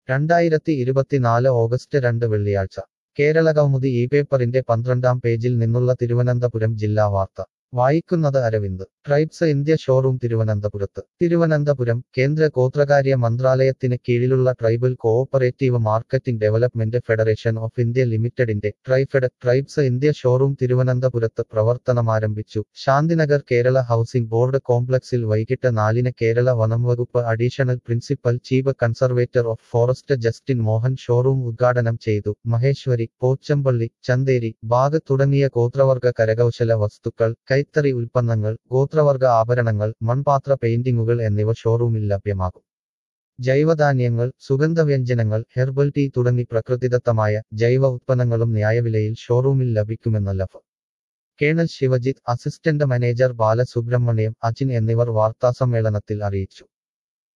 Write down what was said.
രണ്ടായിരത്തി ഇരുപത്തിനാല് ഓഗസ്റ്റ് രണ്ട് വെള്ളിയാഴ്ച കേരളകൗമുദി ഈ പേപ്പറിന്റെ പന്ത്രണ്ടാം പേജിൽ നിന്നുള്ള തിരുവനന്തപുരം ജില്ലാ വാർത്ത വായിക്കുന്നത് അരവിന്ദ് ട്രൈബ്സ് ഇന്ത്യ ഷോറൂം തിരുവനന്തപുരത്ത് തിരുവനന്തപുരം കേന്ദ്ര ഗോത്രകാര്യ മന്ത്രാലയത്തിന് കീഴിലുള്ള tribal cooperative marketing development federation of India ലിമിറ്റഡിന്റെ ട്രൈഫെഡ് ട്രൈബ്സ് ഇന്ത്യ ഷോറൂം തിരുവനന്തപുരത്ത് പ്രവർത്തനമാരംഭിച്ചു ശാന്തിനഗർ കേരള ഹൗസിംഗ് ബോർഡ് കോംപ്ലക്സിൽ വൈകിട്ട് നാലിന് കേരള വനം വകുപ്പ് additional principal chief conservator of forest Justin Mohan showroom ഉദ്ഘാടനം ചെയ്തു മഹേശ്വരി പോച്ചമ്പള്ളി ചന്തേരി ബാഗ് തുടങ്ങിയ ഗോത്രവർഗ കരകൗശല വസ്തുക്കൾ കൈത്തറി ഉൽപ്പന്നങ്ങൾ ഗോത്രവർഗ ആഭരണങ്ങൾ മൺപാത്ര പെയിന്റിങ്ങുകൾ എന്നിവ ഷോറൂമിൽ ലഭ്യമാകും ജൈവധാന്യങ്ങൾ സുഗന്ധവ്യഞ്ജനങ്ങൾ ഹെർബൽ ടീ തുടങ്ങി പ്രകൃതിദത്തമായ ജൈവ ഉത്പന്നങ്ങളും ന്യായവിലയിൽ ഷോറൂമിൽ ലഭിക്കുമെന്ന് ലഫ് colonel Shivajith assistant manager Balasubramaniam Ajin എന്നിവർ വാർത്താസമ്മേളനത്തിൽ അറിയിച്ചു